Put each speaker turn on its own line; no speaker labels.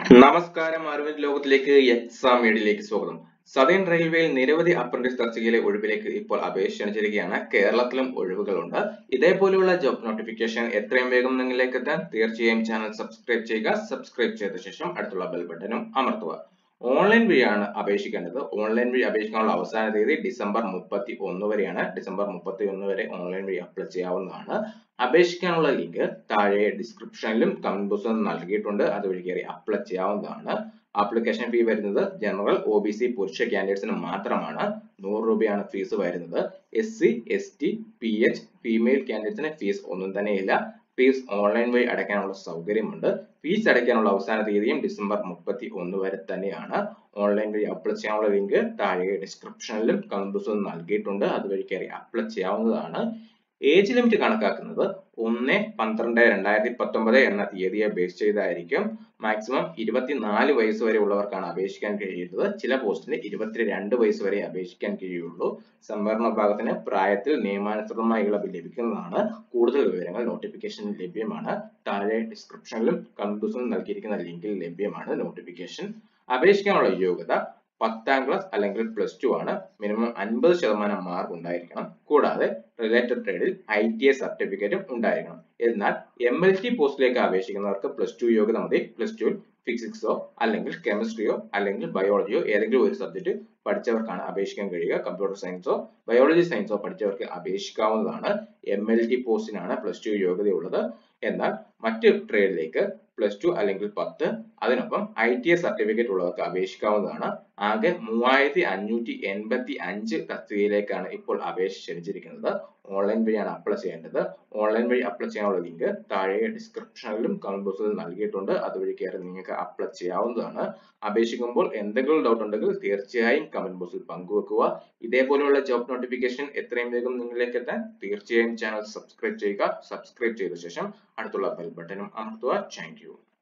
നമസ്കാരം അറിവിന്റെ ലോകത്തിലേക്ക് എക്സാം മീഡിയയിലേക്ക് സ്വാഗതം സദേൺ റെയിൽവേയിൽ നിരവധി അപ്രന്റീസ് തസ്തികയിലെ ഒഴിവിലേക്ക് ഇപ്പോൾ അപേക്ഷ ക്ഷണിച്ചിരിക്കുകയാണ് കേരളത്തിലും ഒഴിവുകളുണ്ട് ഇതേപോലെയുള്ള ജോബ് നോട്ടിഫിക്കേഷൻ എത്രയും വേഗം നിങ്ങളിലേക്ക് എത്താൻ തീർച്ചയായും ചാനൽ സബ്സ്ക്രൈബ് ചെയ്യുക സബ്സ്ക്രൈബ് ചെയ്ത ശേഷം അടുത്തുള്ള ബെൽ ബട്ടനും അമർത്തുക ഓൺലൈൻ വഴിയാണ് അപേക്ഷിക്കേണ്ടത് ഓൺലൈൻ വഴി അപേക്ഷിക്കാനുള്ള അവസാന തീയതി ഡിസംബർ മുപ്പത്തി ഒന്ന് വരെയാണ് ഡിസംബർ മുപ്പത്തി ഒന്ന് വരെ ഓൺലൈൻ വഴി അപ്ലൈ ചെയ്യാവുന്നതാണ് അപേക്ഷിക്കാനുള്ള ലിങ്ക് താഴെ ഡിസ്ക്രിപ്ഷനിലും കമന്റ് ബോക്സിലും നൽകിയിട്ടുണ്ട് അതുവഴി കയറി അപ്ലൈ ചെയ്യാവുന്നതാണ് ആപ്ലിക്കേഷൻ ഫീ വരുന്നത് ജനറൽ ഒ ബി സി പുരുഷ കാൻഡിഡേറ്റ്സിന് മാത്രമാണ് നൂറ് രൂപയാണ് ഫീസ് വരുന്നത് S C S T P H female കാൻഡിഡേറ്റ്സിന് ഫീസ് ഒന്നും തന്നെയില്ല ഫീസ് ഓൺലൈൻ വഴി അടയ്ക്കാനുള്ള സൗകര്യമുണ്ട് ഫീസ് അടയ്ക്കാനുള്ള അവസാന തീയതിയും ഡിസംബർ മുപ്പത്തി ഒന്ന് വരെ തന്നെയാണ് ഓൺലൈൻ വഴി അപ്ലൈ ചെയ്യാനുള്ള ലിങ്ക് താഴെ ഡിസ്ക്രിപ്ഷനിലും കമന്റ് ബോക്സിലും നൽകിയിട്ടുണ്ട് അതുവഴി കയറി അപ്ലൈ ചെയ്യാവുന്നതാണ് ഏജ് ലിമിറ്റ് കണക്കാക്കുന്നത് ഒന്ന് പന്ത്രണ്ട് രണ്ടായിരത്തി പത്തൊമ്പത് എന്ന തീയതിയെ ബേസ് ചെയ്തായിരിക്കും മാക്സിമം ഇരുപത്തിനാല് വയസ്സ് വരെ ഉള്ളവർക്കാണ് അപേക്ഷിക്കാൻ കഴിയുന്നത് ചില പോസ്റ്റിന് ഇരുപത്തിരണ്ട് വയസ്സ് വരെ അപേക്ഷിക്കാൻ കഴിയുള്ളൂ സംവരണ വിഭാഗത്തിന് പ്രായത്തിൽ നിയമാനുസൃതമായി ഇളവ് ലഭിക്കുന്നതാണ് കൂടുതൽ വിവരങ്ങൾ നോട്ടിഫിക്കേഷൻ ലഭ്യമാണ് താഴെ ഡിസ്ക്രിപ്ഷനിലും കമ്പൂസിലും നൽകിയിരിക്കുന്ന ലിങ്കിൽ ലഭ്യമാണ് നോട്ടിഫിക്കേഷൻ അപേക്ഷിക്കാനുള്ള യോഗ്യത പത്താം ക്ലാസ് അല്ലെങ്കിൽ പ്ലസ് ടു ആണ് മിനിമം അൻപത് ശതമാനം മാർക്ക് ഉണ്ടായിരിക്കണം കൂടാതെ റിലേറ്റഡ് ട്രേഡിൽ ഐ ടി ഐ സർട്ടിഫിക്കറ്റും ഉണ്ടായിരിക്കണം എന്നാൽ എം എൽ ടി പോസ്റ്റിലേക്ക് അപേക്ഷിക്കുന്നവർക്ക് പ്ലസ് ടു യോഗ്യത മതി പ്ലസ് ടു ഫിസിക്സോ അല്ലെങ്കിൽ കെമിസ്ട്രിയോ അല്ലെങ്കിൽ ബയോളജിയോ ഏതെങ്കിലും ഒരു സബ്ജക്ട് പഠിച്ചവർക്കാണ് അപേക്ഷിക്കാൻ കഴിയുക കമ്പ്യൂട്ടർ സയൻസോ ബയോളജി സയൻസോ പഠിച്ചവർക്ക് അപേക്ഷിക്കാവുന്നതാണ് എം എൽ ടി പോസ്റ്റിനാണ് പ്ലസ് ടു യോഗ്യതയുള്ളത് എന്നാൽ മറ്റ് ട്രേഡിലേക്ക് പ്ലസ് ടു അല്ലെങ്കിൽ പത്ത് അതിനൊപ്പം ഐ ടി എസ് സർട്ടിഫിക്കറ്റ് ഉള്ളവർക്ക് അപേക്ഷിക്കാവുന്നതാണ് ആകെ മൂവായിരത്തി അഞ്ഞൂറ്റി എൺപത്തി അഞ്ച് തസ്തികയിലേക്കാണ് ഇപ്പോൾ അപേക്ഷ ക്ഷണിച്ചിരിക്കുന്നത് ഓൺലൈൻ വഴിയാണ് അപ്ലൈ ചെയ്യേണ്ടത് ഓൺലൈൻ വഴി അപ്ലൈ ചെയ്യാനുള്ള ലിങ്ക് താഴെ ഡിസ്ക്രിപ്ഷനിലും കമന്റ് ബോക്സിലും നൽകിയിട്ടുണ്ട് അതുവഴി കയറി നിങ്ങൾക്ക് അപ്ലൈ ചെയ്യാവുന്നതാണ് അപേക്ഷിക്കുമ്പോൾ എന്തെങ്കിലും ഡൗട്ട് ഉണ്ടെങ്കിൽ തീർച്ചയായും കമന്റ് ബോക്സിൽ പങ്കുവെക്കുക ഇതേപോലെയുള്ള ജോബ് നോട്ടിഫിക്കേഷൻ എത്രയും വേഗം നിങ്ങളിലേക്ക് എത്താൻ തീർച്ചയായും ചാനൽ സബ്സ്ക്രൈബ് ചെയ്യുക സബ്സ്ക്രൈബ് ചെയ്ത ശേഷം അടുത്തുള്ള ബെൽ ബട്ടണും അമർത്തുക താങ്ക് യു